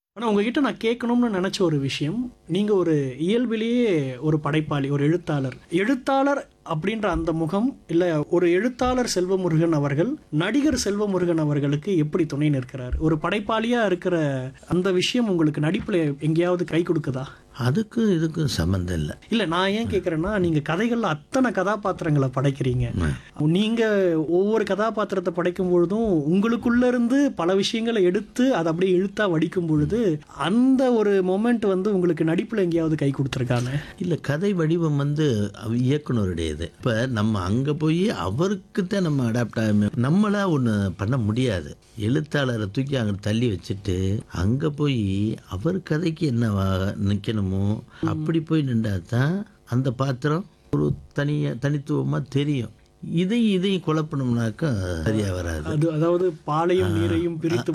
ஆனா உங்ககிட்ட நான் கேட்கணும்னு நினைச்ச ஒரு விஷயம் நீங்க ஒரு இயல்பிலேயே ஒரு படைப்பாளி ஒரு எழுத்தாளர் எழுத்தாளர் அப்படின்ற அந்த முகம் இல்ல ஒரு எழுத்தாளர் செல்வமுருகன் அவர்கள் நடிகர் செல்வமுருகன் அவர்களுக்கு எப்படி துணை நிற்கிறார் ஒரு படைப்பாளியா இருக்கிற அந்த விஷயம் உங்களுக்கு நடிப்புல எங்கேயாவது கை கொடுக்குதா அதுக்கும் இதுக்கும் சம்மந்தம் இல்லை இல்ல நான் ஏன் கேக்குறேன்னா நீங்க கதைகள்ல அத்தனை கதாபாத்திரங்களை படைக்கிறீங்க நீங்க ஒவ்வொரு கதாபாத்திரத்தை படைக்கும் பொழுதும் உங்களுக்குள்ள இருந்து பல விஷயங்களை எடுத்து அதை அப்படியே இழுத்தா வடிக்கும் பொழுது அந்த ஒரு மொமெண்ட் வந்து உங்களுக்கு நடிப்புல எங்கேயாவது கை கொடுத்துருக்காங்க இல்லை கதை வடிவம் வந்து அவ- இயக்குனருடையது இப்போ நம்ம அங்கே போய் அவருக்கு தான் நம்ம அடாப்ட் ஆக நம்மளா ஒன்று பண்ண முடியாது எழுத்தாளரை தூக்கி அங்கே தள்ளி வச்சுட்டு அங்கே போய் அவர் கதைக்கு என்ன நிற்கணுமோ அப்படி போய் நின்றா தான் அந்த பாத்திரம் ஒரு தனிய தனித்துவமாக தெரியும் இதையும் இதையும் குழப்பணும்னாக்கா சரியாக வராது அது அதாவது பாலையும் நீரையும் பிரித்து